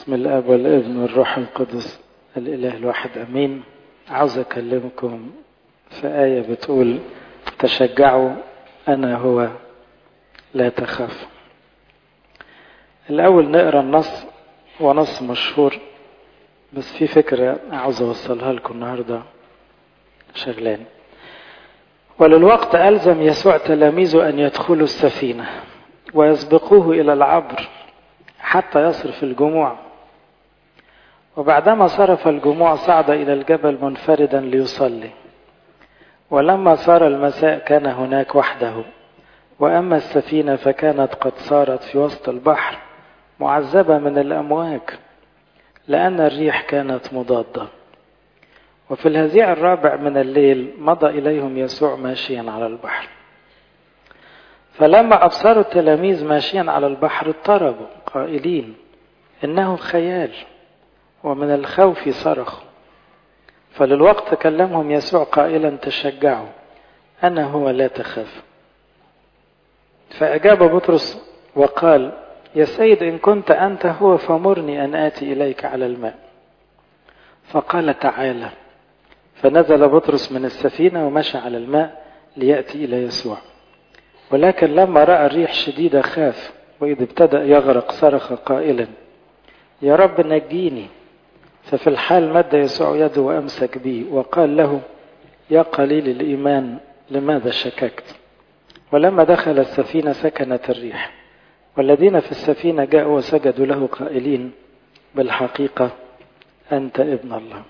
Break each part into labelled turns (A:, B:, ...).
A: بسم الاب والابن والروح القدس الاله الواحد امين عاوز اكلمكم في ايه بتقول تشجعوا انا هو لا تخاف الاول نقرا النص ونص مشهور بس في فكره عاوز اوصلها لكم النهارده شغلان وللوقت ألزم يسوع تلاميذه أن يدخلوا السفينة ويسبقوه إلى العبر حتى يصرف الجموع وبعدما صرف الجموع صعد إلى الجبل منفردا ليصلي ولما صار المساء كان هناك وحده وأما السفينة فكانت قد صارت في وسط البحر معذبة من الأمواج لأن الريح كانت مضادة وفي الهزيع الرابع من الليل مضى إليهم يسوع ماشيا على البحر فلما أبصروا التلاميذ ماشيا على البحر اضطربوا قائلين إنه خيال ومن الخوف صرخوا فللوقت كلمهم يسوع قائلا تشجعوا أنا هو لا تخاف فأجاب بطرس وقال يا سيد إن كنت أنت هو فمرني أن آتي إليك على الماء فقال تعالى فنزل بطرس من السفينة ومشى على الماء ليأتي إلى يسوع ولكن لما رأى الريح شديدة خاف وإذ ابتدأ يغرق صرخ قائلا يا رب نجيني ففي الحال مد يسوع يده وأمسك به وقال له يا قليل الإيمان لماذا شككت ولما دخل السفينة سكنت الريح والذين في السفينة جاءوا وسجدوا له قائلين بالحقيقة أنت ابن الله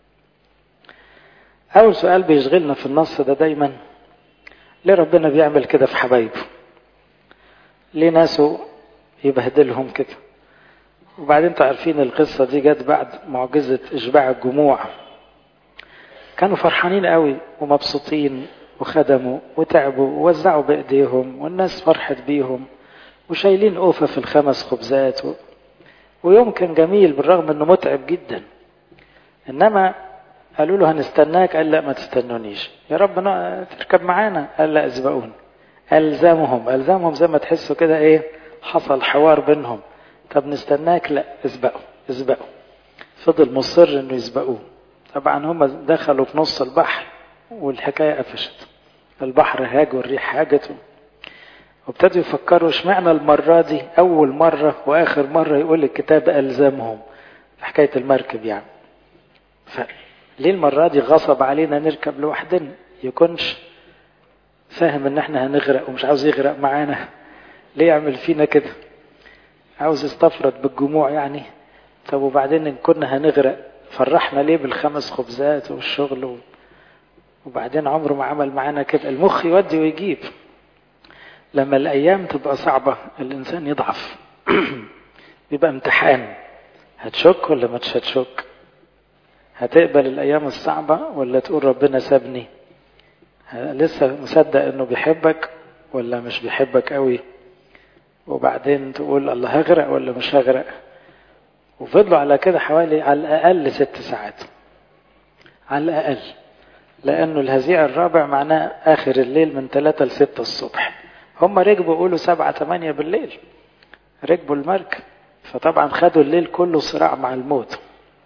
A: أول سؤال بيشغلنا في النص ده دايما ليه ربنا بيعمل كده في حبايبه ليه ناسه يبهدلهم كده وبعدين انتوا عارفين القصة دي جت بعد معجزة إشباع الجموع كانوا فرحانين قوي ومبسوطين وخدموا وتعبوا ووزعوا بإيديهم والناس فرحت بيهم وشايلين أوفة في الخمس خبزات و... ويوم كان جميل بالرغم انه متعب جدا انما قالوا له هنستناك قال لا ما تستنونيش يا رب تركب معانا قال لا اسبقون الزمهم الزمهم زي ما تحسوا كده ايه حصل حوار بينهم طب نستناك لا اسبقوا اسبقوا فضل مصر انه يسبقوه طبعا هم دخلوا في نص البحر والحكايه قفشت البحر هاج والريح هاجت وابتدوا يفكروا اشمعنى المرة دي أول مرة وآخر مرة يقول الكتاب ألزمهم في حكاية المركب يعني فليه المرة دي غصب علينا نركب لوحدنا يكونش فاهم ان احنا هنغرق ومش عاوز يغرق معانا ليه يعمل فينا كده عاوز يستفرد بالجموع يعني طب وبعدين ان كنا هنغرق فرحنا ليه بالخمس خبزات والشغل و... وبعدين عمره ما عمل معانا كده المخ يودي ويجيب لما الأيام تبقى صعبة الإنسان يضعف بيبقى امتحان هتشك ولا ما هتشك هتقبل الأيام الصعبة ولا تقول ربنا سابني لسه مصدق انه بيحبك ولا مش بيحبك قوي وبعدين تقول الله هغرق ولا مش هغرق وفضلوا على كده حوالي على الأقل ست ساعات على الأقل لأنه الهزيع الرابع معناه آخر الليل من ثلاثة لستة الصبح هم ركبوا قولوا سبعة ثمانية بالليل ركبوا المركب فطبعا خدوا الليل كله صراع مع الموت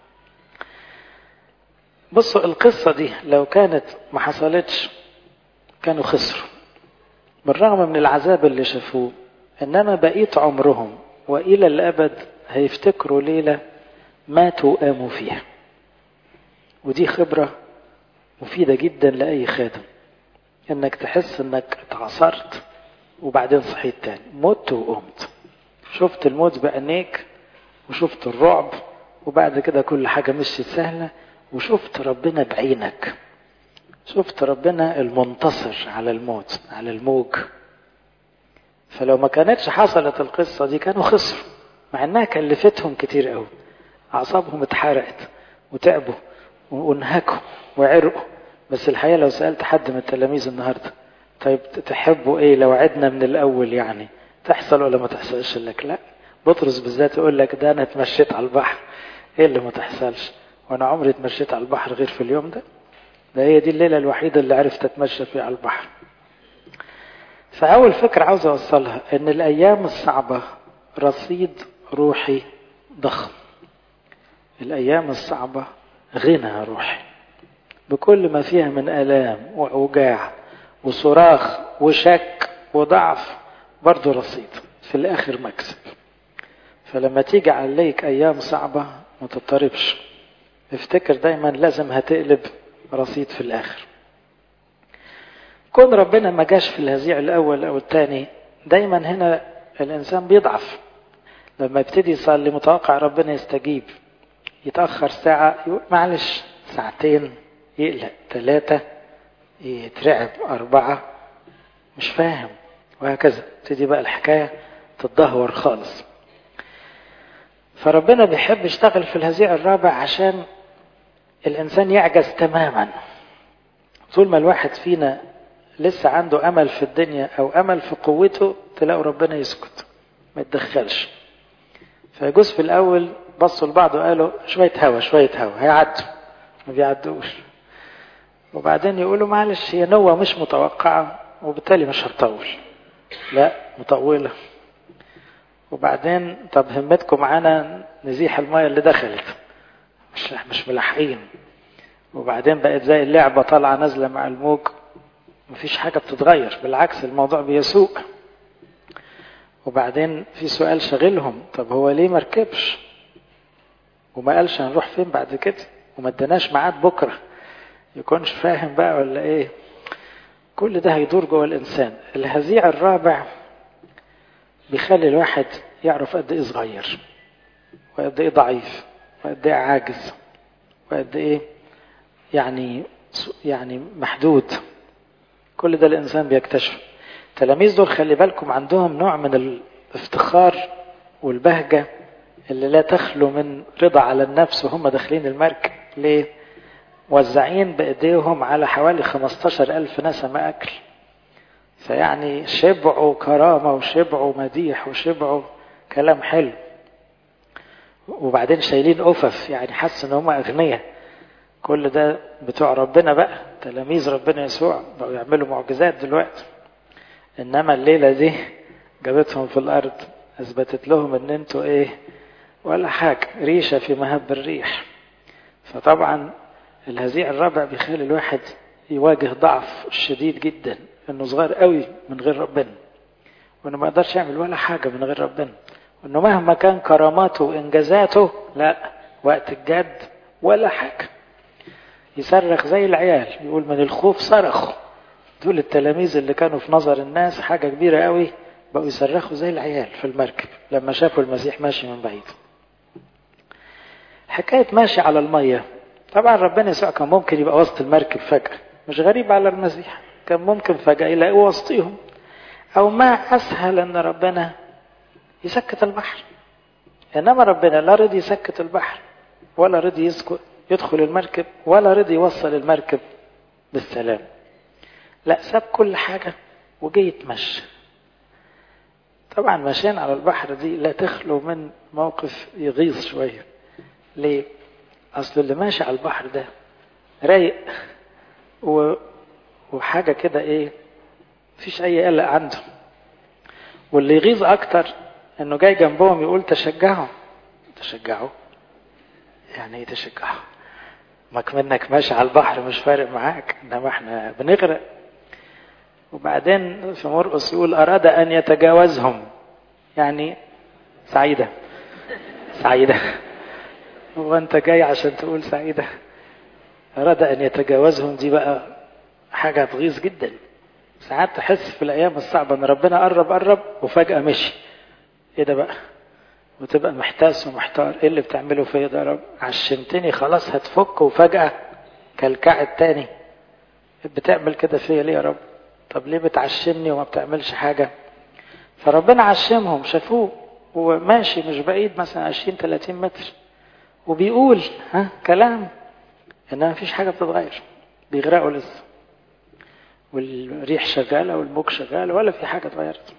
A: بصوا القصة دي لو كانت ما حصلتش كانوا خسروا بالرغم من العذاب اللي شافوه إنما بقيت عمرهم وإلى الأبد هيفتكروا ليلة ماتوا وقاموا فيها ودي خبرة مفيدة جدا لأي خادم إنك تحس إنك اتعصرت وبعدين صحيت تاني مت وقمت شفت الموت بعينيك وشفت الرعب وبعد كده كل حاجة مشيت سهلة وشفت ربنا بعينك شفت ربنا المنتصر على الموت على الموج فلو ما كانتش حصلت القصة دي كانوا خسروا مع انها كلفتهم كتير قوي اعصابهم اتحرقت وتعبوا وانهكوا وعرقوا بس الحقيقة لو سألت حد من التلاميذ النهارده طيب تحبوا ايه لو عدنا من الاول يعني تحصل ولا ما تحصلش لك لا بطرس بالذات يقول لك ده انا اتمشيت على البحر ايه اللي ما تحصلش وانا عمري اتمشيت على البحر غير في اليوم ده ده هي دي الليله الوحيده اللي عرفت اتمشى فيها على البحر فاول فكره عاوز اوصلها ان الايام الصعبه رصيد روحي ضخم الأيام الصعبة غنى روحي بكل ما فيها من آلام وأوجاع وصراخ وشك وضعف برضه رصيد في الآخر مكسب فلما تيجي عليك أيام صعبة ما تضطربش افتكر دايما لازم هتقلب رصيد في الآخر كون ربنا ما جاش في الهزيع الأول أو الثاني دايما هنا الإنسان بيضعف لما يبتدي يصلي متوقع ربنا يستجيب يتأخر ساعة يقول معلش ساعتين يقلق ثلاثة يترعب أربعة مش فاهم وهكذا تبتدي بقى الحكاية تتدهور خالص فربنا بيحب يشتغل في الهزيع الرابع عشان الإنسان يعجز تماما طول ما الواحد فينا لسه عنده أمل في الدنيا أو أمل في قوته تلاقوا ربنا يسكت ما يتدخلش فيجوز في الأول بصوا لبعض وقالوا شوية هوا شوية هوا هيعدوا ما بيعدوش وبعدين يقولوا معلش هي نوة مش متوقعة وبالتالي مش هتطول لا مطولة وبعدين طب همتكم معانا نزيح المية اللي دخلت مش مش ملاحقين وبعدين بقت زي اللعبة طالعة نازلة مع الموج مفيش حاجة بتتغير بالعكس الموضوع بيسوء وبعدين في سؤال شاغلهم طب هو ليه مركبش وما قالش هنروح فين بعد كده وما اداناش ميعاد بكره يكونش فاهم بقى ولا ايه كل ده هيدور جوه الانسان الهزيع الرابع بيخلي الواحد يعرف قد ايه صغير وقد ايه ضعيف وقد ايه عاجز وقد ايه يعني يعني محدود كل ده الانسان بيكتشفه التلاميذ دول خلي بالكم عندهم نوع من الافتخار والبهجة اللي لا تخلو من رضا على النفس وهم داخلين المركب ليه؟ موزعين بإيديهم على حوالي 15 ألف نسمة أكل فيعني شبعوا كرامة وشبعوا مديح وشبعوا كلام حلو وبعدين شايلين أفف يعني حس إن هم أغنياء كل ده بتوع ربنا بقى تلاميذ ربنا يسوع بقوا يعملوا معجزات دلوقتي انما الليلة دي جابتهم في الارض اثبتت لهم ان انتوا ايه ولا حاجة ريشة في مهب الريح فطبعا الهزيع الرابع بيخلي الواحد يواجه ضعف شديد جدا انه صغير قوي من غير ربنا وانه ما يقدرش يعمل ولا حاجة من غير ربنا وانه مهما كان كراماته وانجازاته لا وقت الجد ولا حاجة يصرخ زي العيال يقول من الخوف صرخوا دول التلاميذ اللي كانوا في نظر الناس حاجة كبيرة قوي بقوا يصرخوا زي العيال في المركب لما شافوا المسيح ماشي من بعيد حكاية ماشي على المية طبعا ربنا يسوع كان ممكن يبقى وسط المركب فجأة مش غريب على المسيح كان ممكن فجأة يلاقيه وسطيهم أو ما أسهل أن ربنا يسكت البحر إنما ربنا لا رضي يسكت البحر ولا رضي يسكت يدخل المركب ولا رضي يوصل المركب بالسلام لا ساب كل حاجة وجي يتمشى طبعا مشينا على البحر دي لا تخلو من موقف يغيظ شوية ليه أصل اللي ماشي على البحر ده رايق و... وحاجة كده إيه مفيش أي قلق عنده واللي يغيظ أكتر إنه جاي جنبهم يقول تشجعوا تشجعوا يعني إيه تشجعوا ما منك ماشي على البحر مش فارق معاك إنما إحنا بنغرق وبعدين في مرقس يقول أراد أن يتجاوزهم يعني سعيدة سعيدة هو أنت جاي عشان تقول سعيدة أراد أن يتجاوزهم دي بقى حاجة تغيظ جدا ساعات تحس في الأيام الصعبة أن ربنا قرب قرب وفجأة مشي إيه ده بقى وتبقى محتاس ومحتار إيه اللي بتعمله فيا ده يا رب عشمتني خلاص هتفك وفجأة كالكعب تاني بتعمل كده فيا ليه يا رب طب ليه بتعشمني وما بتعملش حاجة فربنا عشمهم شافوه وماشي مش بعيد مثلا 20 30 متر وبيقول ها كلام انما مفيش حاجة بتتغير بيغرقوا لسه والريح شغالة والموج شغال ولا في حاجة اتغيرت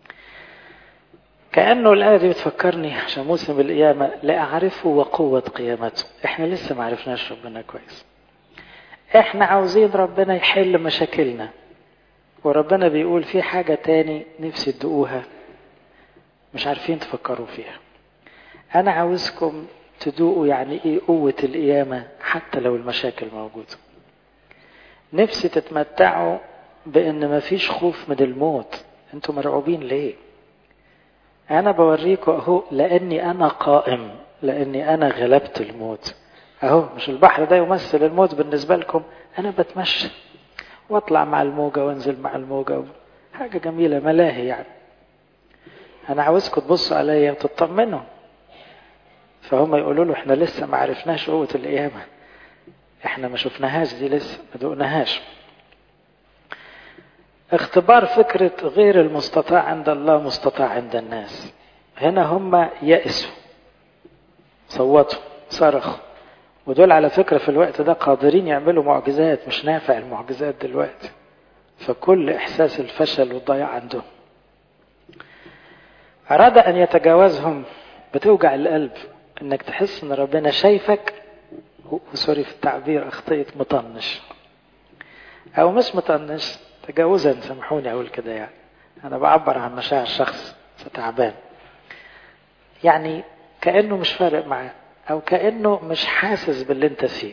A: كأنه الآية دي بتفكرني عشان موسم القيامة لأعرفه وقوة قيامته احنا لسه ما عرفناش ربنا كويس احنا عاوزين ربنا يحل مشاكلنا وربنا بيقول في حاجة تاني نفسي تدقوها مش عارفين تفكروا فيها أنا عاوزكم تدوقوا يعني ايه قوة القيامة حتى لو المشاكل موجودة نفسي تتمتعوا بان مفيش خوف من الموت انتوا مرعوبين ليه انا بوريكم اهو لاني انا قائم لاني انا غلبت الموت اهو مش البحر ده يمثل الموت بالنسبة لكم انا بتمشى واطلع مع الموجة وانزل مع الموجة حاجة جميلة ملاهي يعني انا عاوزكم تبصوا عليا وتطمنوا فهم يقولوا له احنا لسه ما عرفناش قوة القيامة احنا ما شفناهاش دي لسه ما دقناهاش اختبار فكرة غير المستطاع عند الله مستطاع عند الناس هنا هم يأسوا صوتوا صرخوا ودول على فكرة في الوقت ده قادرين يعملوا معجزات مش نافع المعجزات دلوقتي فكل إحساس الفشل والضياع عندهم أراد أن يتجاوزهم بتوجع القلب إنك تحس إن ربنا شايفك وسوري في التعبير أخطيت مطنش أو مش مطنش تجاوزا سامحوني أقول كده يعني أنا بعبر عن مشاعر شخص تعبان يعني كأنه مش فارق معاه أو كأنه مش حاسس باللي أنت فيه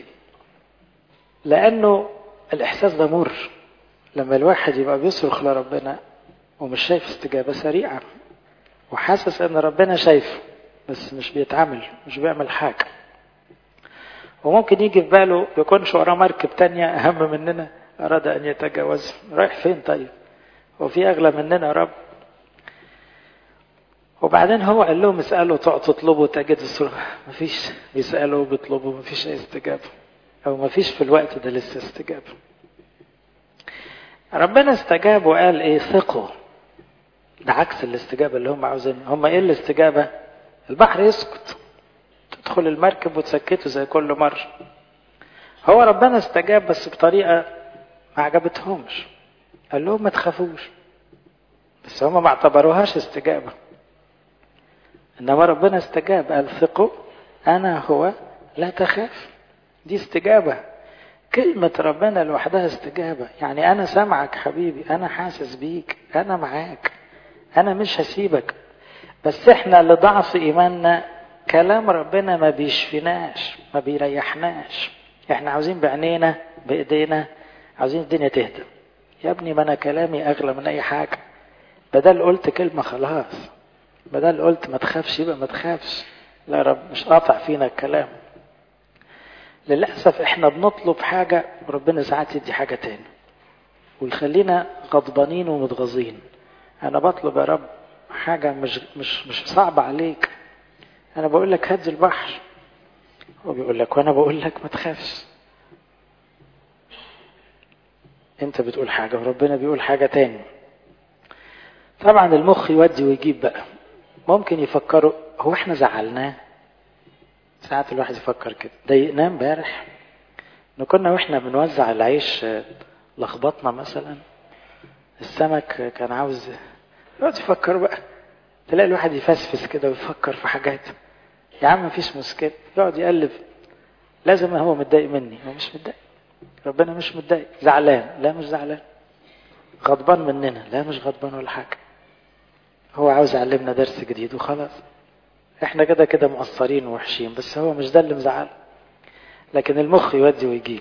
A: لأنه الإحساس ده مر لما الواحد يبقى بيصرخ لربنا ومش شايف استجابة سريعة وحاسس ان ربنا شايفه بس مش بيتعامل مش بيعمل حاجة وممكن يجي في باله يكونش وراه مركب تانية أهم مننا أراد أن يتجاوز رايح فين طيب هو في أغلى مننا يا رب وبعدين هو قال لهم اسألوا تطلبوا تجد الصلاة مفيش بيسألوا بيطلبوا مفيش أي استجابة أو مفيش في الوقت ده لسه استجابة ربنا استجاب وقال ايه ثقوا ده عكس الاستجابة اللي هم عاوزينها هم ايه الاستجابة البحر يسكت تدخل المركب وتسكته زي كل مرة هو ربنا استجاب بس بطريقة ما عجبتهمش قال لهم ما تخافوش بس هم ما اعتبروهاش استجابة انما ربنا استجاب قال ثقوا انا هو لا تخاف دي استجابة كلمة ربنا لوحدها استجابة يعني أنا سامعك حبيبي أنا حاسس بيك أنا معاك أنا مش هسيبك بس إحنا لضعف إيماننا كلام ربنا ما بيشفناش ما بيريحناش إحنا عاوزين بعينينا بإيدينا عاوزين الدنيا تهدى يا ابني ما أنا كلامي أغلى من أي حاجة بدل قلت كلمة خلاص بدل قلت ما تخافش يبقى ما تخافش لا رب مش قاطع فينا الكلام للأسف احنا بنطلب حاجة وربنا ساعات يدي حاجة تاني ويخلينا غضبانين ومتغاظين أنا بطلب يا رب حاجة مش مش مش صعبة عليك أنا بقول لك هدي البحر هو بيقول لك وأنا بقول لك ما تخافش أنت بتقول حاجة وربنا بيقول حاجة تاني طبعا المخ يودي ويجيب بقى ممكن يفكروا هو احنا زعلناه ساعات الواحد يفكر كده ضايقناه امبارح ان كنا واحنا بنوزع العيش لخبطنا مثلا السمك كان عاوز يقعد يفكر بقى تلاقي الواحد يفسفس كده ويفكر في حاجات يا عم مفيش مشكلة يقعد يقلب لازم هو متضايق مني هو مش متضايق ربنا مش متضايق زعلان لا مش زعلان غضبان مننا لا مش غضبان ولا حاجة هو عاوز يعلمنا درس جديد وخلاص احنا كده كده مقصرين ووحشين بس هو مش ده اللي مزعل لكن المخ يودي ويجيب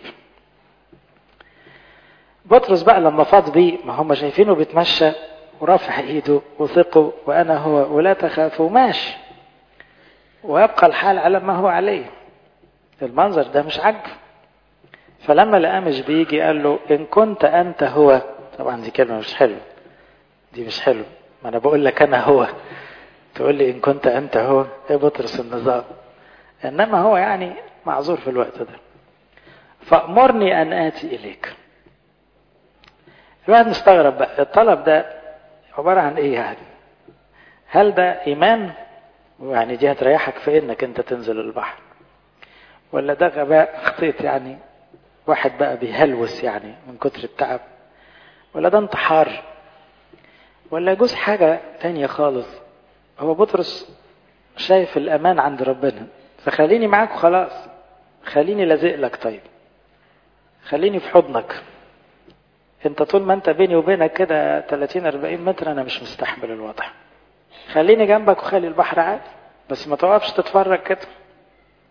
A: بطرس بقى لما فاض بيه ما هم شايفينه بيتمشى ورافع ايده وثقوا وانا هو ولا تخافوا ماشي ويبقى الحال على ما هو عليه المنظر ده مش عاجبه فلما لقاه مش بيجي قال له ان كنت انت هو طبعا دي كلمه مش حلوه دي مش حلوه ما انا بقول لك انا هو تقول لي ان كنت انت هو ايه بطرس النظام انما هو يعني معذور في الوقت ده فامرني ان اتي اليك الواحد مستغرب بقى الطلب ده عباره عن ايه يعني هل ده ايمان يعني دي هتريحك في انك انت تنزل البحر ولا ده غباء خطيط يعني واحد بقى بيهلوس يعني من كتر التعب ولا ده انتحار ولا يجوز حاجة تانية خالص هو بطرس شايف الأمان عند ربنا فخليني معاك خلاص خليني لازق لك طيب خليني في حضنك انت طول ما انت بيني وبينك كده 30 40 متر انا مش مستحمل الوضع خليني جنبك وخلي البحر عادي بس ما توقفش تتفرج كده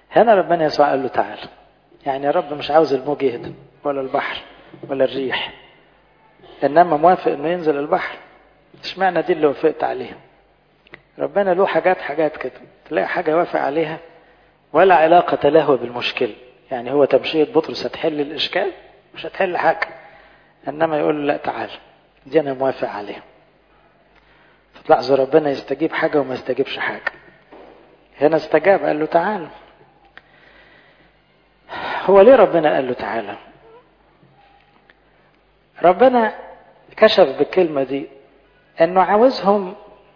A: هنا ربنا يسوع قال له تعال يعني يا رب مش عاوز الموج يهدم ولا البحر ولا الريح انما موافق انه ينزل البحر اشمعنى دي اللي وافقت عليها ربنا له حاجات حاجات كده تلاقي حاجة يوافق عليها ولا علاقة له بالمشكلة يعني هو تمشية بطرس هتحل الإشكال مش هتحل حاجة إنما يقول له لا تعال دي أنا موافق عليها فتلاحظوا ربنا يستجيب حاجة وما يستجيبش حاجة هنا استجاب قال له تعال هو ليه ربنا قال له تعالى ربنا كشف بالكلمة دي انه عاوزهم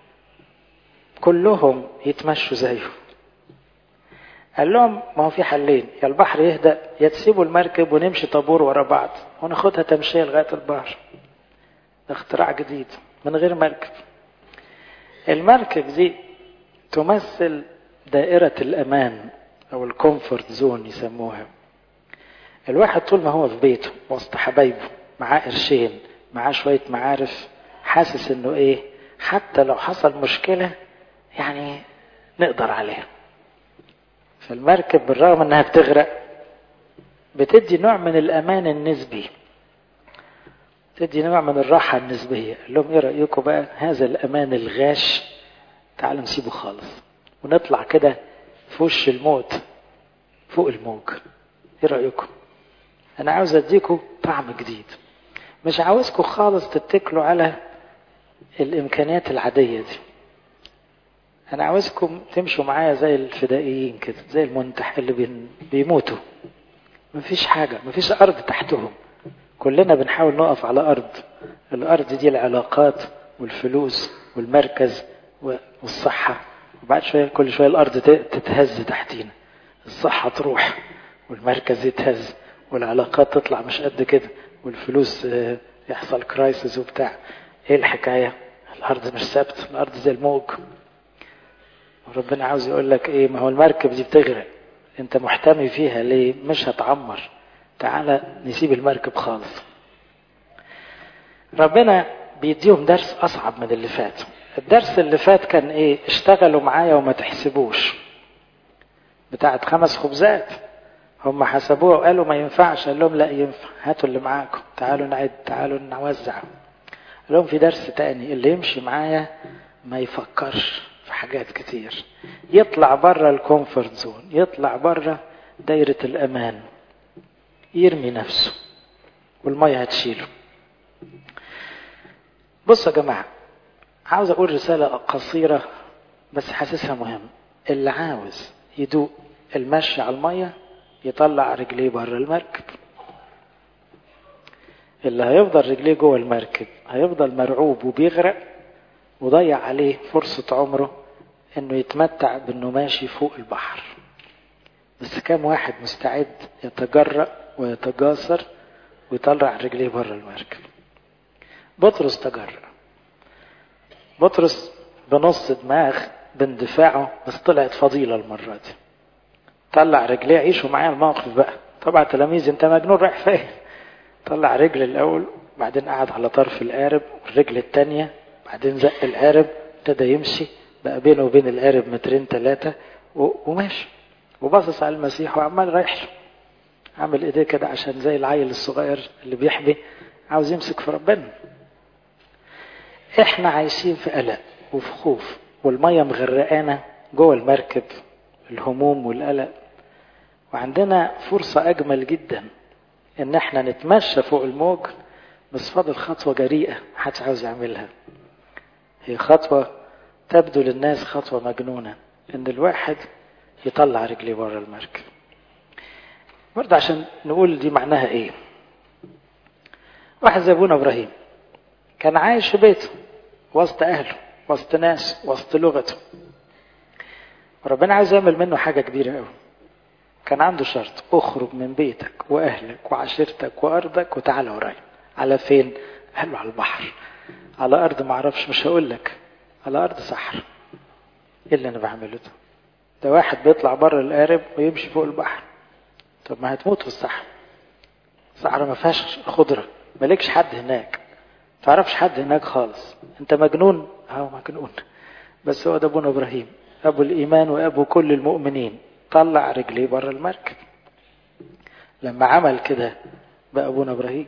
A: كلهم يتمشوا زيه قال لهم ما هو في حلين يا البحر يهدأ يا تسيبوا المركب ونمشي طابور ورا بعض وناخدها تمشية لغاية البحر اختراع جديد من غير مركب المركب دي تمثل دائرة الأمان أو الكومفورت زون يسموها الواحد طول ما هو في بيته وسط حبايبه معاه قرشين معاه شوية معارف حاسس انه ايه حتى لو حصل مشكلة يعني نقدر عليها فالمركب بالرغم انها بتغرق بتدي نوع من الامان النسبي تدي نوع من الراحة النسبية قال لهم ايه رأيكم بقى هذا الامان الغاش تعالوا نسيبه خالص ونطلع كده في وش الموت فوق الموج ايه رأيكم انا عاوز اديكم طعم جديد مش عاوزكم خالص تتكلوا على الامكانيات العادية دي انا عاوزكم تمشوا معايا زي الفدائيين كده زي المنتح اللي بيموتوا مفيش حاجة مفيش ارض تحتهم كلنا بنحاول نقف على ارض الارض دي العلاقات والفلوس والمركز والصحة وبعد شوية كل شوية الارض تتهز تحتينا الصحة تروح والمركز يتهز والعلاقات تطلع مش قد كده والفلوس يحصل كرايسيس وبتاع ايه الحكاية الارض مش ثابت الارض زي الموج وربنا عاوز يقول لك ايه ما هو المركب دي بتغرق انت محتمي فيها ليه مش هتعمر تعالى نسيب المركب خالص ربنا بيديهم درس اصعب من اللي فات الدرس اللي فات كان ايه اشتغلوا معايا وما تحسبوش بتاعت خمس خبزات هم حسبوها وقالوا ما ينفعش قال لهم لا ينفع هاتوا اللي معاكم تعالوا نعد تعالوا نوزع قال لهم في درس تاني اللي يمشي معايا ما يفكرش في حاجات كتير يطلع بره الكومفورت زون يطلع بره دايرة الأمان يرمي نفسه والمية هتشيله بصوا يا جماعة عاوز أقول رسالة قصيرة بس حاسسها مهم اللي عاوز يدوق المشي على المية يطلع رجليه بره المركب اللي هيفضل رجليه جوه المركب هيفضل مرعوب وبيغرق وضيع عليه فرصة عمره انه يتمتع بانه ماشي فوق البحر بس كام واحد مستعد يتجرأ ويتجاسر ويطلع رجليه بره المركب بطرس تجرأ بطرس بنص دماغ باندفاعه بس طلعت فضيلة المرة دي طلع رجليه عيشوا معايا الموقف بقى طبعا تلاميذ انت مجنون رايح فين طلع رجل الاول بعدين قعد على طرف القارب والرجل التانية بعدين زق القارب ابتدى يمشي بقى بينه وبين القارب مترين ثلاثة وماشي وباصص على المسيح وعمال رايح له عامل ايديه كده عشان زي العيل الصغير اللي بيحبي عاوز يمسك في ربنا احنا عايشين في قلق وفي خوف والمية مغرقانا جوه المركب الهموم والقلق وعندنا فرصة أجمل جدا إن احنا نتمشى فوق الموج بس فاضل خطوة جريئة محدش عاوز يعملها هي خطوة تبدو للناس خطوة مجنونة إن الواحد يطلع رجليه بره المركب برضه عشان نقول دي معناها إيه واحد زي أبونا إبراهيم كان عايش في بيته وسط أهله وسط ناس وسط لغته وربنا عايز يعمل منه حاجة كبيرة قوي كان عنده شرط اخرج من بيتك واهلك وعشيرتك وارضك وتعالى ورايا على فين قال له على البحر على ارض ما اعرفش مش هقول لك على ارض صحراء ايه اللي انا بعمله ده ده واحد بيطلع بره القارب ويمشي فوق البحر طب ما هتموت في الصحراء الصحراء ما فيهاش خضره مالكش حد هناك تعرفش حد هناك خالص انت مجنون اهو مجنون بس هو ده ابونا ابراهيم ابو الايمان وابو كل المؤمنين طلع رجليه بره المركب لما عمل كده بقى ابونا ابراهيم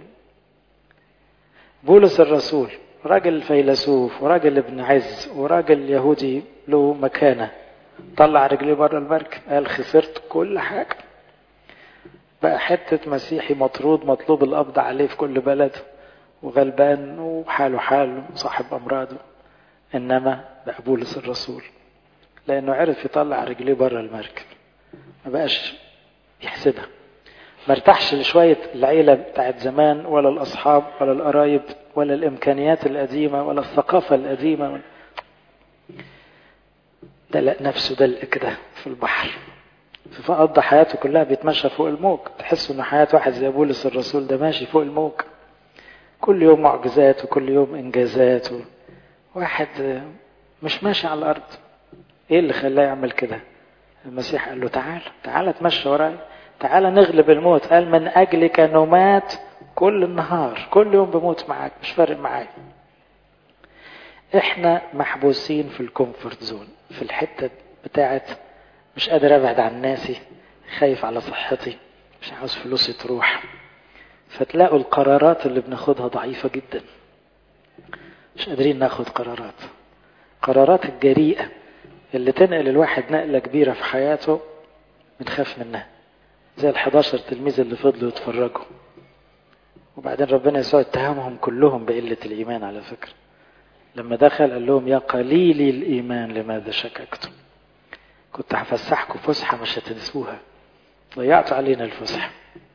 A: بولس الرسول راجل فيلسوف وراجل ابن عز وراجل يهودي له مكانة طلع رجليه بره المركب قال خسرت كل حاجة بقى حتة مسيحي مطرود مطلوب القبض عليه في كل بلد وغلبان وحاله حاله صاحب أمراضه إنما بقى بولس الرسول لأنه عرف يطلع رجليه بره المركب ما بقاش يحسبها ما ارتاحش لشوية العيلة بتاعت زمان ولا الأصحاب ولا القرايب ولا الإمكانيات القديمة ولا الثقافة القديمة دلق نفسه دلق كده في البحر فقضى حياته كلها بيتمشى فوق الموج تحس ان حياة واحد زي بولس الرسول ده ماشي فوق الموج كل يوم معجزات وكل يوم انجازات و... واحد مش ماشي على الارض ايه اللي خلاه يعمل كده المسيح قال له تعال تعال اتمشى ورايا تعال نغلب الموت قال من اجلك نمات كل النهار كل يوم بموت معاك مش فارق معايا احنا محبوسين في الكومفورت زون في الحتة بتاعت مش قادر ابعد عن ناسي خايف على صحتي مش عاوز فلوسي تروح فتلاقوا القرارات اللي بناخدها ضعيفة جدا مش قادرين ناخد قرارات قرارات الجريئة اللي تنقل الواحد نقلة كبيرة في حياته بنخاف منها زي ال 11 تلميذ اللي فضلوا يتفرجوا وبعدين ربنا يسوع اتهمهم كلهم بقلة الإيمان على فكرة لما دخل قال لهم يا قليلي الإيمان لماذا شككتم كنت هفسحكم فسحة مش هتنسوها ضيعتوا علينا الفسحة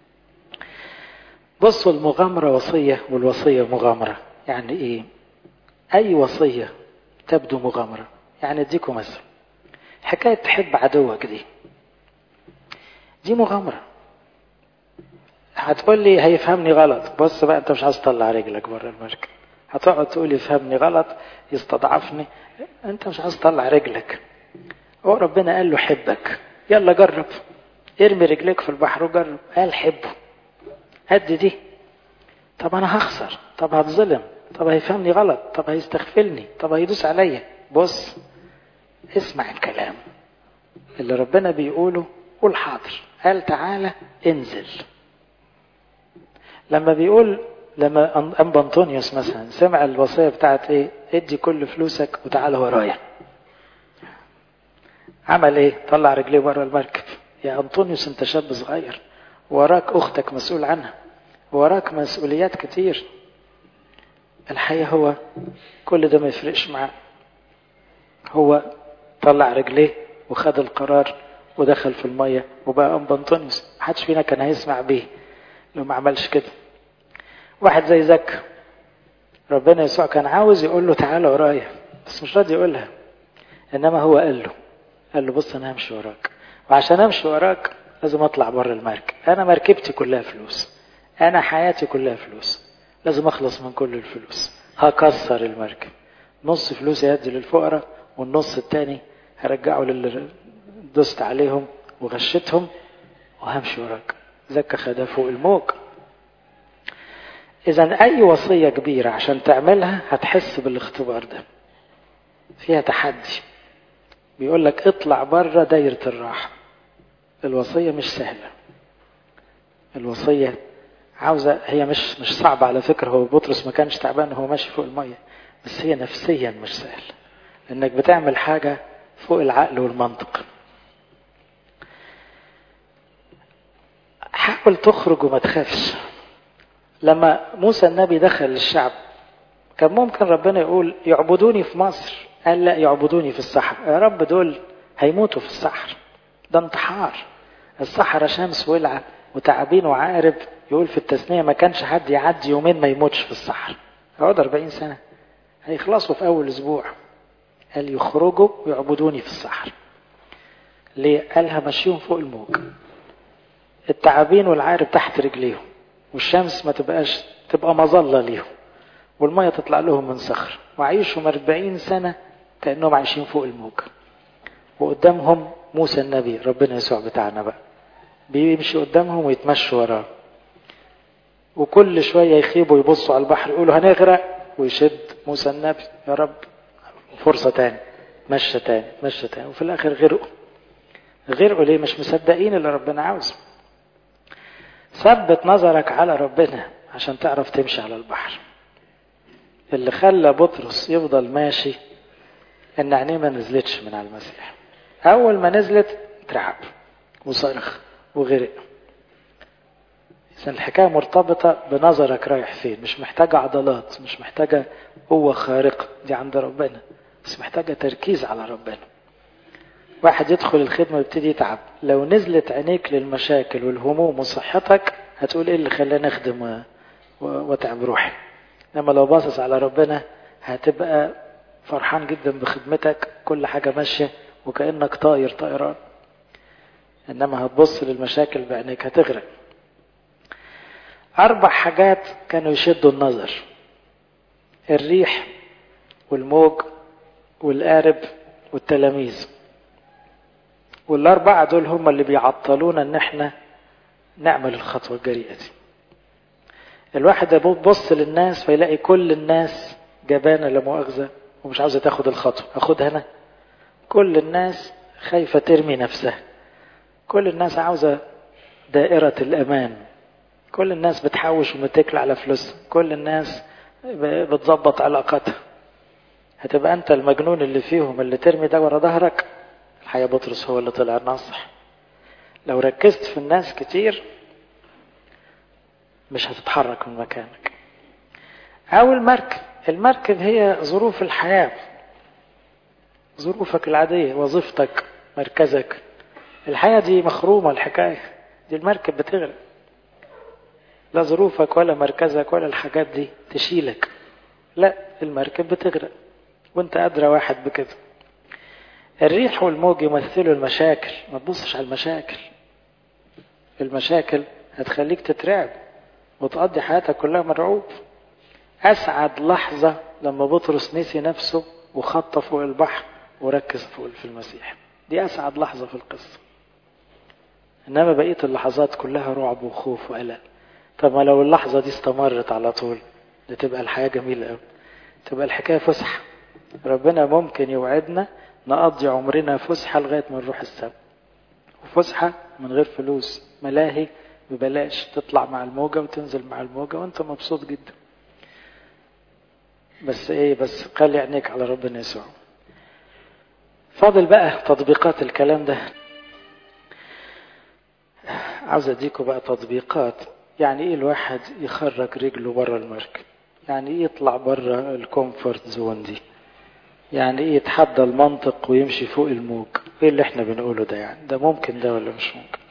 A: بصوا المغامرة وصية والوصية مغامرة يعني ايه اي وصية تبدو مغامرة يعني اديكم مثل حكاية تحب عدوك دي دي مغامرة هتقول لي هيفهمني غلط بص بقى انت مش عايز تطلع رجلك بره المركب هتقعد تقول يفهمني غلط يستضعفني انت مش عايز تطلع رجلك هو ربنا قال له حبك يلا جرب ارمي رجليك في البحر وجرب قال حبه هدي دي طب انا هخسر طب هتظلم طب هيفهمني غلط طب هيستغفلني طب هيدوس عليا بص اسمع الكلام اللي ربنا بيقوله قول حاضر قال تعالى انزل لما بيقول لما أنبا أنطونيوس مثلا سمع الوصية بتاعت ايه ادي كل فلوسك وتعالى ورايا عمل ايه طلع رجليه بره المركب يا أنطونيوس انت شاب صغير وراك أختك مسؤول عنها وراك مسؤوليات كتير الحقيقة هو كل ده ما يفرقش معاه هو طلع رجليه وخد القرار ودخل في المية وبقى أنبا أنطونيوس محدش فينا كان هيسمع بيه لو ما عملش كده واحد زي زكا ربنا يسوع كان عاوز يقول له تعالى ورايا بس مش راضي يقولها انما هو قال له قال له بص انا همشي وراك وعشان امشي وراك لازم اطلع بره المركب انا مركبتي كلها فلوس انا حياتي كلها فلوس لازم اخلص من كل الفلوس هكسر المركب نص فلوسي هدي للفقراء والنص التاني هرجعه للي دست عليهم وغشتهم وهمشي وراك زكا خدها فوق الموج إذا أي وصية كبيرة عشان تعملها هتحس بالاختبار ده فيها تحدي بيقول لك اطلع بره دايرة الراحة الوصية مش سهلة الوصية عاوزة هي مش مش صعبة على فكرة هو بطرس ما كانش تعبان وهو ماشي فوق المية بس هي نفسيا مش سهلة لأنك بتعمل حاجة فوق العقل والمنطق حاول تخرج وما تخافش لما موسى النبي دخل للشعب كان ممكن ربنا يقول يعبدوني في مصر قال لا يعبدوني في الصحراء يا رب دول هيموتوا في الصحراء ده انتحار الصحراء شمس ولعة وتعابين وعقرب يقول في التثنية ما كانش حد يعدي يومين ما يموتش في الصحراء يقعد 40 سنة هيخلصوا في أول أسبوع قال يخرجوا ويعبدوني في الصحراء ليه؟ قالها مشيهم فوق الموج التعابين والعقرب تحت رجليهم والشمس ما تبقاش تبقى مظلة ليهم والمية تطلع لهم من صخر وعيشهم أربعين سنة كأنهم عايشين فوق الموج وقدامهم موسى النبي ربنا يسوع بتاعنا بقى بيمشي قدامهم ويتمشوا وراه وكل شوية يخيبوا يبصوا على البحر يقولوا هنغرق ويشد موسى النبي يا رب فرصة تاني مشى تاني مشى تاني وفي الآخر غرقوا غير ليه مش مصدقين اللي ربنا عاوزه ثبت نظرك على ربنا عشان تعرف تمشي على البحر اللي خلى بطرس يفضل ماشي ان عينيه ما نزلتش من على المسيح اول ما نزلت ترعب وصرخ وغرق إذا الحكاية مرتبطة بنظرك رايح فين مش محتاجة عضلات مش محتاجة قوة خارقة دي عند ربنا بس محتاجة تركيز على ربنا واحد يدخل الخدمة ويبتدي يتعب لو نزلت عينيك للمشاكل والهموم وصحتك هتقول ايه اللي خلاني اخدم واتعب روحي انما لو باصص على ربنا هتبقى فرحان جدا بخدمتك كل حاجة ماشية وكأنك طاير طيران انما هتبص للمشاكل بعينيك هتغرق اربع حاجات كانوا يشدوا النظر الريح والموج والقارب والتلاميذ والاربعه دول هم اللي بيعطلونا ان احنا نعمل الخطوه الجريئه دي الواحد يبص للناس فيلاقي كل الناس جبانه لا مؤاخذه ومش عاوزه تاخد الخطوه اخدها انا كل الناس خايفه ترمي نفسها كل الناس عاوزه دائره الامان كل الناس بتحوش ومتكل على فلوسها كل الناس بتظبط علاقاتها هتبقى انت المجنون اللي فيهم اللي ترمي ده ورا ظهرك الحقيقه بطرس هو اللي طلع ناصح لو ركزت في الناس كتير مش هتتحرك من مكانك او المركب المركب هي ظروف الحياه ظروفك العاديه وظيفتك مركزك الحياه دي مخرومه الحكايه دي المركب بتغرق لا ظروفك ولا مركزك ولا الحاجات دي تشيلك لا المركب بتغرق وانت أدرى واحد بكده الريح والموج يمثلوا المشاكل ما تبصش على المشاكل المشاكل هتخليك تترعب وتقضي حياتك كلها مرعوب أسعد لحظة لما بطرس نسي نفسه وخط فوق البحر وركز فوق في المسيح دي أسعد لحظة في القصة إنما بقية اللحظات كلها رعب وخوف وقلق طب ما لو اللحظة دي استمرت على طول دي تبقى الحياة جميلة قوي تبقى الحكاية فسحة ربنا ممكن يوعدنا نقضي عمرنا فسحة لغاية ما نروح السما وفسحة من غير فلوس ملاهي ببلاش تطلع مع الموجة وتنزل مع الموجة وانت مبسوط جدا بس ايه بس خلي عينيك على ربنا يسوع فاضل بقى تطبيقات الكلام ده عاوز اديكم بقى تطبيقات يعني ايه الواحد يخرج رجله بره المركب يعني ايه يطلع بره الكومفورت زون دي يعني ايه يتحدى المنطق ويمشي فوق الموج ايه اللي احنا بنقوله ده يعني ده ممكن ده ولا مش ممكن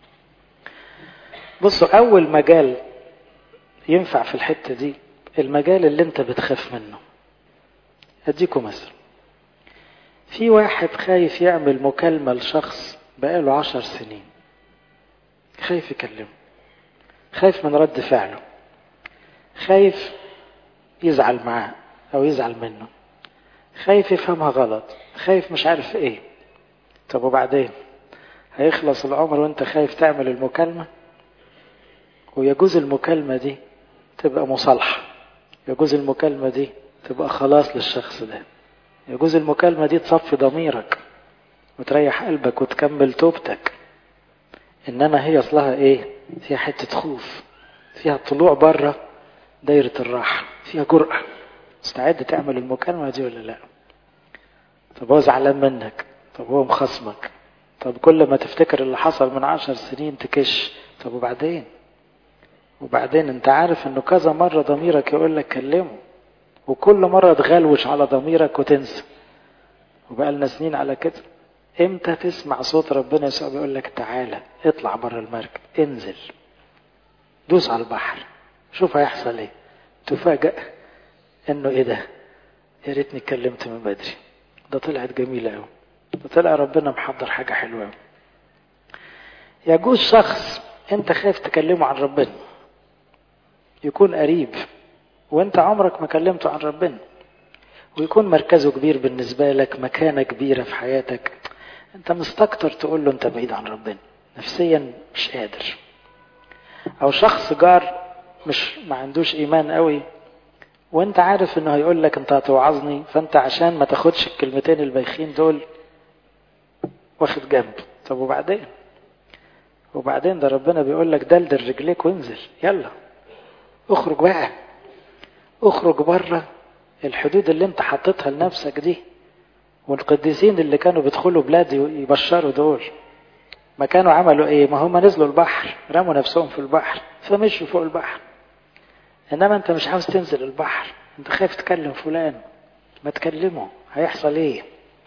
A: بصوا اول مجال ينفع في الحتة دي المجال اللي انت بتخاف منه اديكم مثل في واحد خايف يعمل مكالمة لشخص بقاله عشر سنين خايف يكلمه خايف من رد فعله خايف يزعل معاه او يزعل منه خايف يفهمها غلط خايف مش عارف ايه طب وبعدين هيخلص العمر وانت خايف تعمل المكالمة ويجوز المكالمة دي تبقى مصالحة يجوز المكالمة دي تبقى خلاص للشخص ده يجوز المكالمة دي تصفي ضميرك وتريح قلبك وتكمل توبتك انما هي اصلها ايه فيها حتة خوف فيها طلوع بره دايرة الراحة فيها جرأة مستعد تعمل المكالمة دي ولا لا طب هو زعلان منك طب هو مخصمك طب كل ما تفتكر اللي حصل من عشر سنين تكش طب وبعدين وبعدين انت عارف انه كذا مرة ضميرك يقول لك كلمه وكل مرة تغلوش على ضميرك وتنسى وبقى لنا سنين على كده امتى تسمع صوت ربنا يسوع بيقول لك تعالى اطلع بره المركب انزل دوس على البحر شوف هيحصل ايه تفاجأ انه ايه ده يا ريتني اتكلمت من بدري ده طلعت جميلة قوي ده طلع ربنا محضر حاجة حلوة قوي يجوز شخص انت خايف تكلمه عن ربنا يكون قريب وانت عمرك ما كلمته عن ربنا ويكون مركزه كبير بالنسبة لك مكانة كبيرة في حياتك انت مستكتر تقول له انت بعيد عن ربنا نفسيا مش قادر او شخص جار مش ما عندوش ايمان قوي وانت عارف انه هيقول لك انت هتوعظني فانت عشان ما تاخدش الكلمتين البايخين دول واخد جنب طب وبعدين وبعدين ده ربنا بيقول لك دلدل رجليك وانزل يلا اخرج بقى اخرج بره الحدود اللي انت حطيتها لنفسك دي والقديسين اللي كانوا بيدخلوا بلاد يبشروا دول ما كانوا عملوا ايه ما هم نزلوا البحر رموا نفسهم في البحر فمشوا فوق البحر انما انت مش عاوز تنزل البحر انت خايف تكلم فلان ما تكلمه هيحصل ايه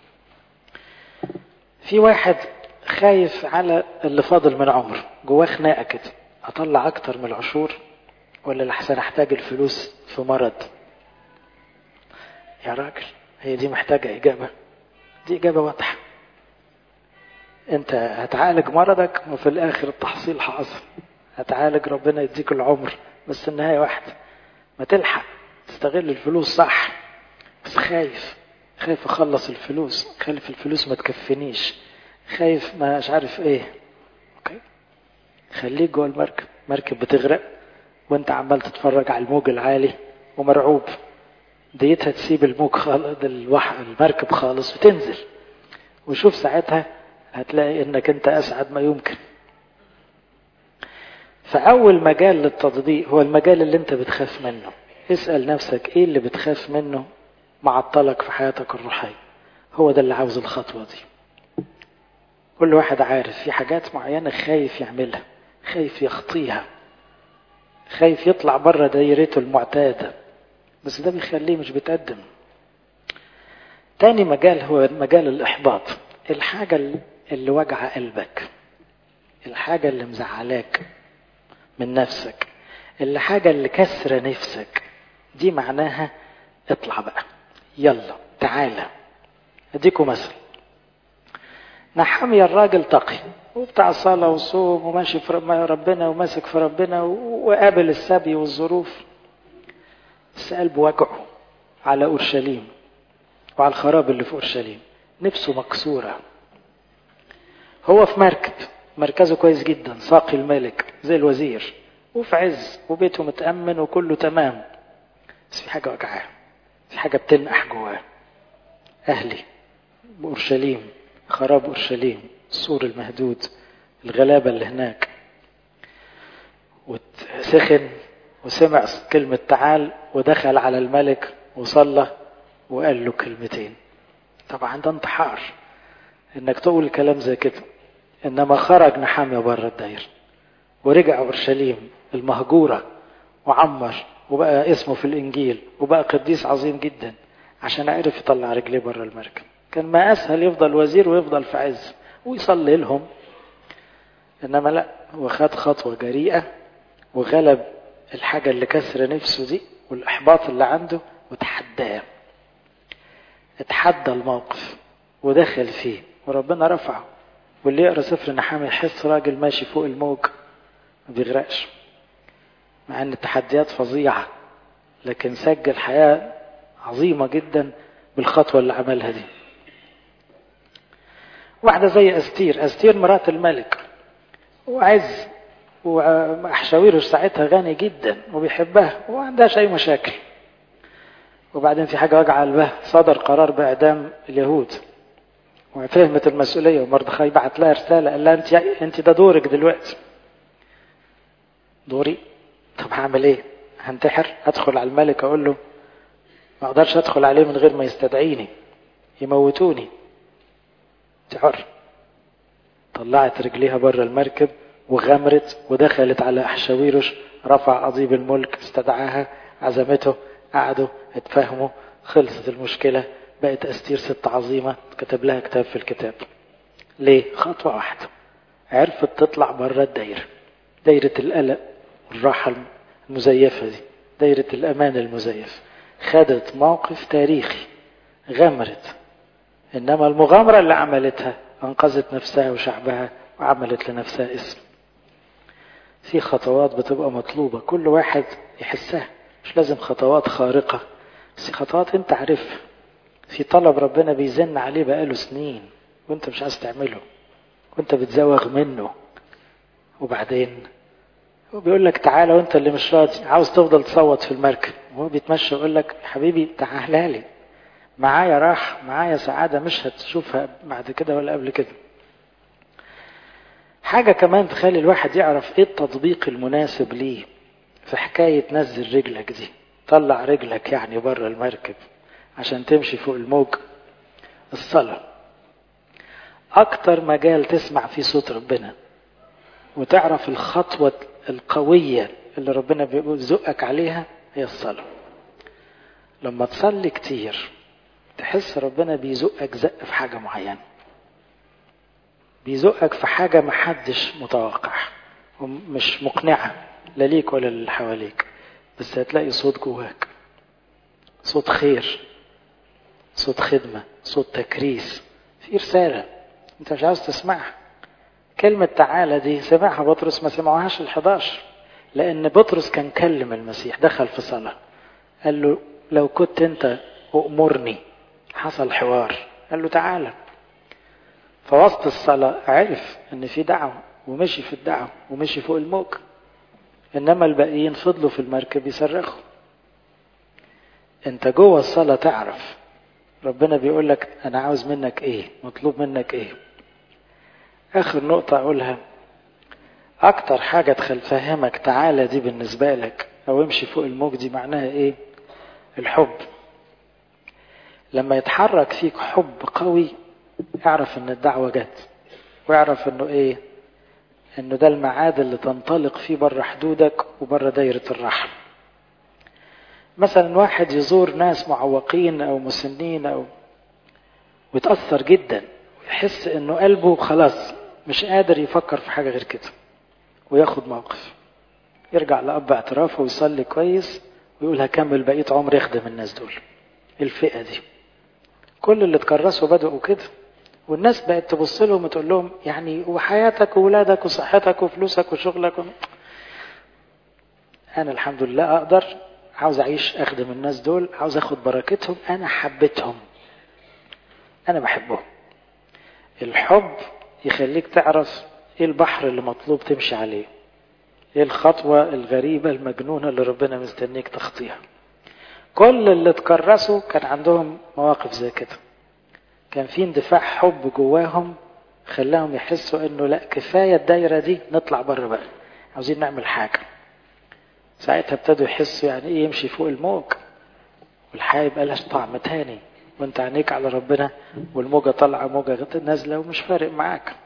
A: في واحد خايف على اللي فاضل من عمره جواه خناقه كده اطلع اكتر من العشور ولا لحسن احتاج الفلوس في مرض يا راجل هي دي محتاجه اجابه دي اجابه واضحه انت هتعالج مرضك وفي الاخر التحصيل حاصل هتعالج ربنا يديك العمر بس النهايه واحده ما تلحق تستغل الفلوس صح بس خايف خايف اخلص الفلوس خايف الفلوس ما تكفنيش خايف ما مش عارف ايه اوكي خليك جوه المركب مركب بتغرق وانت عمال تتفرج على الموج العالي ومرعوب ديتها تسيب الموج خالص المركب خالص وتنزل وشوف ساعتها هتلاقي انك انت اسعد ما يمكن فاول مجال للتطبيق هو المجال اللي انت بتخاف منه اسال نفسك ايه اللي بتخاف منه معطلك في حياتك الروحيه هو ده اللي عاوز الخطوه دي كل واحد عارف في حاجات معينه خايف يعملها خايف يخطيها خايف يطلع بره دايرته المعتاده بس ده بيخليه مش بيتقدم تاني مجال هو مجال الاحباط الحاجه اللي وجع قلبك الحاجه اللي مزعلاك من نفسك الحاجه اللي كسره نفسك دي معناها اطلع بقى يلا تعالى اديكم مثل نحمي الراجل تقي وبتاع صلاة وصوم وماشي في ربنا وماسك في ربنا وقابل السبي والظروف بس قلبه وجعه على أورشليم وعلى الخراب اللي في أورشليم نفسه مكسورة هو في مركب مركزه كويس جدا ساقي الملك زي الوزير وفي عز وبيته متأمن وكله تمام بس في حاجة وجعاه في حاجة بتنقح جواه أهلي بأورشليم خراب أورشليم السور المهدود الغلابة اللي هناك وسخن وسمع كلمة تعال ودخل على الملك وصلى وقال له كلمتين طبعا ده انتحار انك تقول كلام زي كده انما خرج نحامية بره الداير ورجع اورشليم المهجورة وعمر وبقى اسمه في الانجيل وبقى قديس عظيم جدا عشان عرف يطلع رجليه بره المركب كان ما اسهل يفضل وزير ويفضل في عز ويصلي لهم انما لا هو خد خطوه جريئه وغلب الحاجه اللي كسر نفسه دي والاحباط اللي عنده وتحداه اتحدى الموقف ودخل فيه وربنا رفعه واللي يقرا سفر نحامي يحس راجل ماشي فوق الموج ما بيغرقش مع ان التحديات فظيعه لكن سجل حياه عظيمه جدا بالخطوه اللي عملها دي واحدة زي أستير أستير مرات الملك وعز وأحشاويرش ساعتها غني جدا وبيحبها وما عندهاش أي مشاكل وبعدين في حاجة وجع قلبها صدر قرار بإعدام اليهود وفهمت المسؤولية ومردخاي بعت لها رسالة قال لها أنت أنت ده دورك دلوقتي دوري طب هعمل إيه؟ هنتحر أدخل على الملك أقول له ما أقدرش أدخل عليه من غير ما يستدعيني يموتوني حر طلعت رجليها بره المركب وغمرت ودخلت على أحشاويرش رفع قضيب الملك استدعاها عزمته قعدوا اتفاهموا خلصت المشكلة بقت أستير ست عظيمة كتب لها كتاب في الكتاب ليه؟ خطوة واحدة عرفت تطلع بره الدايرة دايرة القلق والراحة المزيفة دي دايرة الأمان المزيف خدت موقف تاريخي غمرت إنما المغامرة اللي عملتها أنقذت نفسها وشعبها وعملت لنفسها اسم في خطوات بتبقى مطلوبة كل واحد يحسها مش لازم خطوات خارقة بس خطوات انت عارفها في طلب ربنا بيزن عليه بقاله سنين وانت مش عايز تعمله وانت بتزوغ منه وبعدين هو بيقول لك تعالى وانت اللي مش راضي عاوز تفضل تصوت في المركب وهو بيتمشى يقول لك حبيبي تعالى لي معايا راح معايا سعادة مش هتشوفها بعد كده ولا قبل كده حاجة كمان تخلي الواحد يعرف ايه التطبيق المناسب ليه في حكاية نزل رجلك دي طلع رجلك يعني بره المركب عشان تمشي فوق الموج الصلاة أكتر مجال تسمع فيه صوت ربنا وتعرف الخطوة القوية اللي ربنا بيزقك عليها هي الصلاة لما تصلي كتير تحس ربنا بيزقك زق في حاجة معينة بيزقك في حاجة محدش متوقعها ومش مقنعة لا ليك ولا للي حواليك بس هتلاقي صوت جواك صوت خير صوت خدمة صوت تكريس في رسالة انت مش عاوز تسمعها كلمة تعالى دي سمعها بطرس ما سمعوهاش الحداشر لأن بطرس كان كلم المسيح دخل في صلاة قال له لو كنت أنت أؤمرني حصل حوار قال له تعالى فوسط الصلاة عرف ان في دعوة ومشي في الدعوة ومشي فوق الموج انما الباقيين فضلوا في المركب يصرخوا انت جوه الصلاة تعرف ربنا بيقول لك انا عاوز منك ايه مطلوب منك ايه اخر نقطة اقولها اكتر حاجة تفهمك تعالى دي بالنسبة لك او امشي فوق الموج دي معناها ايه الحب لما يتحرك فيك حب قوي اعرف ان الدعوة جت واعرف انه ايه انه ده الميعاد اللي تنطلق فيه بره حدودك وبره دايرة الرحم مثلا واحد يزور ناس معوقين او مسنين او ويتأثر جدا ويحس انه قلبه خلاص مش قادر يفكر في حاجة غير كده وياخد موقف يرجع لأب اعترافه ويصلي كويس ويقول هكمل بقية عمري يخدم الناس دول الفئة دي كل اللي اتكرسوا بدأوا كده والناس بقت تبص لهم وتقول لهم يعني وحياتك وولادك وصحتك وفلوسك وشغلك و... انا الحمد لله اقدر عاوز اعيش اخدم الناس دول عاوز اخد بركتهم انا حبيتهم انا بحبهم الحب يخليك تعرف ايه البحر اللي مطلوب تمشي عليه ايه الخطوة الغريبة المجنونة اللي ربنا مستنيك تخطيها كل اللي اتكرسوا كان عندهم مواقف زي كده كان في اندفاع حب جواهم خلاهم يحسوا انه لا كفاية الدايرة دي نطلع بره بقى عاوزين نعمل حاجة ساعتها ابتدوا يحسوا يعني ايه يمشي فوق الموج والحياة يبقى لهاش طعم تاني وانت عينيك على ربنا والموجة طالعة موجة نازلة ومش فارق معاك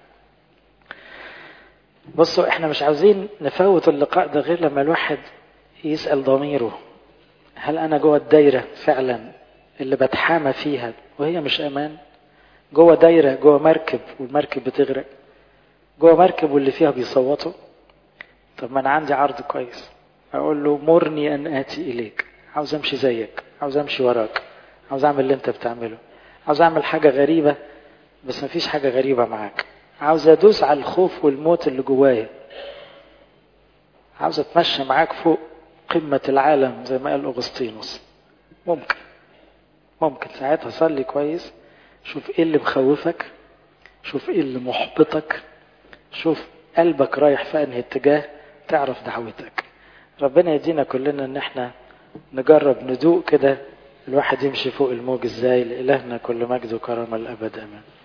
A: بصوا احنا مش عاوزين نفوت اللقاء ده غير لما الواحد يسأل ضميره هل انا جوه الدايرة فعلا اللي بتحامى فيها وهي مش امان جوه دايرة جوه مركب والمركب بتغرق جوه مركب واللي فيها بيصوتوا طب ما انا عندي عرض كويس اقول له مرني ان اتي اليك عاوز امشي زيك عاوز امشي وراك عاوز اعمل اللي انت بتعمله عاوز اعمل حاجة غريبة بس مفيش حاجة غريبة معاك عاوز ادوس على الخوف والموت اللي جوايا عاوز اتمشى معاك فوق قمة العالم زي ما قال اغسطينوس ممكن ممكن ساعتها صلي كويس شوف ايه اللي مخوفك شوف ايه اللي محبطك شوف قلبك رايح في انهي اتجاه تعرف دعوتك ربنا يدينا كلنا ان احنا نجرب ندوق كده الواحد يمشي فوق الموج ازاي لإلهنا كل مجد وكرم الأبد أمان